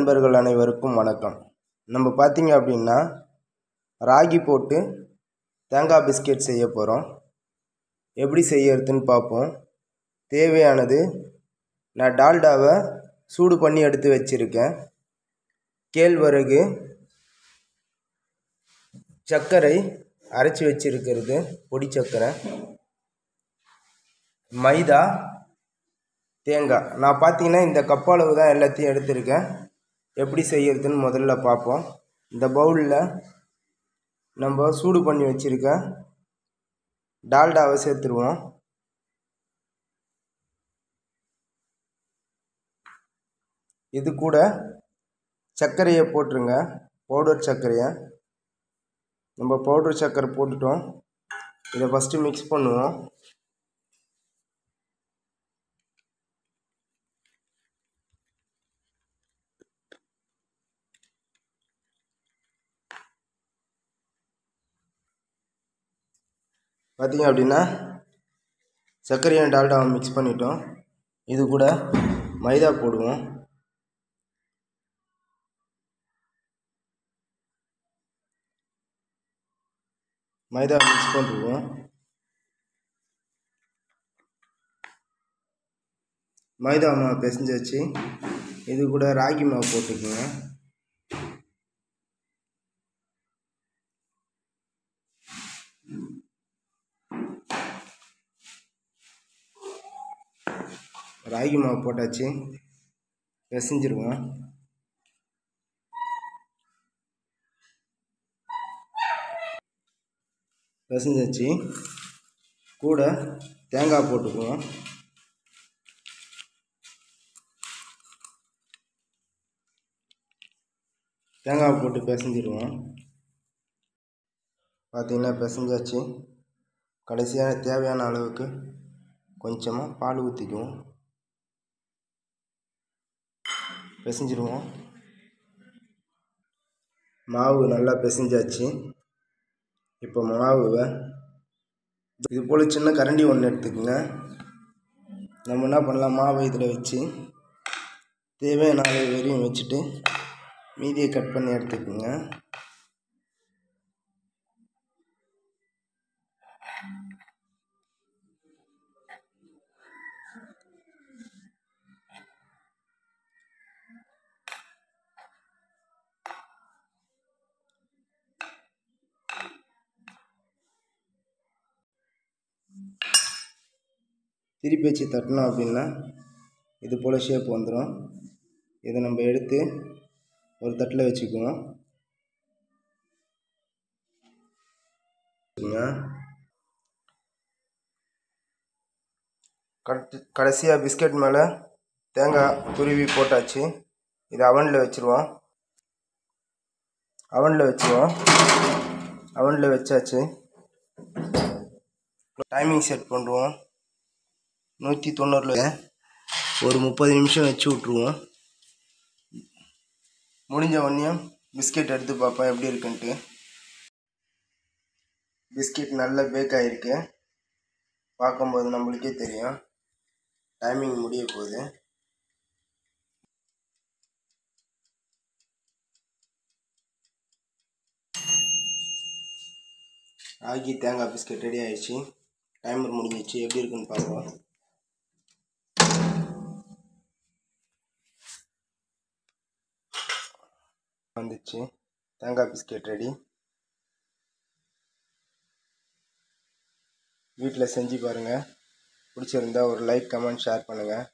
நண்பர்கள் அனைவருக்கும் வணக்கம் நம்ம பார்த்தீங்க அப்படின்னா ராகி போட்டு தேங்காய் பிஸ்கெட் செய்ய போகிறோம் எப்படி செய்யறதுன்னு பார்ப்போம் தேவையானது நான் டால்டாவை சூடு பண்ணி எடுத்து வச்சுருக்கேன் கேழ்வரகு சர்க்கரை அரைச்சி வச்சிருக்கிறது பொடி சர்க்கரை மைதா தேங்காய் நான் பார்த்தீங்கன்னா இந்த கப்பளவு தான் எல்லாத்தையும் எடுத்திருக்கேன் எப்படி செய்யறதுன்னு முதல்ல பார்ப்போம் இந்த பவுலில் நம்ம சூடு பண்ணி வச்சுருக்க டால்டாவை சேர்த்துருவோம் இது கூட சர்க்கரையை போட்டுருங்க பவுடர் சர்க்கரையை நம்ம பவுடர் சர்க்கரை போட்டுட்டோம் இதை ஃபஸ்ட்டு மிக்ஸ் பண்ணுவோம் பார்த்தீங்க அப்படின்னா சர்க்கரையும் டால்டாவை மிக்ஸ் பண்ணிட்டோம் இது கூட மைதா போடுவோம் மைதா மிக்ஸ் பண்ணிடுவோம் மைதா மாவு பிசைஞ்சாச்சு இது கூட ராகி மாவு போட்டுக்கோங்க ராகி மாவு போட்டாச்சு பிசைஞ்சிருவோம் பிசைஞ்சாச்சு கூட தேங்காய் போட்டுக்குவோம் தேங்காய் போட்டு பிசைஞ்சிருவோம் பார்த்தீங்கன்னா பிசைஞ்சாச்சு கடைசியாக தேவையான அளவுக்கு கொஞ்சமாக பால் ஊற்றிக்குவோம் பிசைஞ்சிருவோம் மாவு நல்லா பிசைஞ்சாச்சு இப்போ மாவுவை இது போல் சின்ன கரண்டி ஒன்று எடுத்துக்கோங்க நம்ம என்ன பண்ணலாம் மாவை இதில் வச்சு தேவையான அளவு வரையும் வச்சுட்டு மீதியை கட் பண்ணி எடுத்துக்கோங்க திருப்பி வச்சு தட்டினோம் அப்படின்னா இது போல் ஷேப் வந்துடும் இதை நம்ம எடுத்து ஒரு தட்டில் வச்சுக்குவோம் கட்டு கடைசியாக பிஸ்கட் மேலே தேங்காய் துருவி போட்டாச்சு இதை அவனில் வச்சுருவோம் அவனில் வச்சுருவோம் அவனில் வச்சாச்சு டைமிங் செட் பண்ணுவோம் நூற்றி தொண்ணூறில் ஒரு முப்பது நிமிஷம் வச்சு விட்ருவோம் முடிஞ்ச உடனே பிஸ்கெட் எடுத்து பார்ப்பேன் எப்படி இருக்குன்ட்டு பிஸ்கெட் நல்ல பேக் ஆகிருக்கு பார்க்கும்போது நம்மளுக்கே தெரியும் டைமிங் முடிய போகுது ராகி தேங்காய் பிஸ்கெட் ரெடி ஆயிடுச்சு டைமர் முடிஞ்சிச்சு எப்படி இருக்குன்னு பார்ப்போம் வந்துச்சு தேங்காய் பிஸ்கெட் ரெடி வீட்டில் செஞ்சு பாருங்கள் பிடிச்சிருந்தா ஒரு லைக் கமெண்ட் ஷேர் பண்ணுங்கள்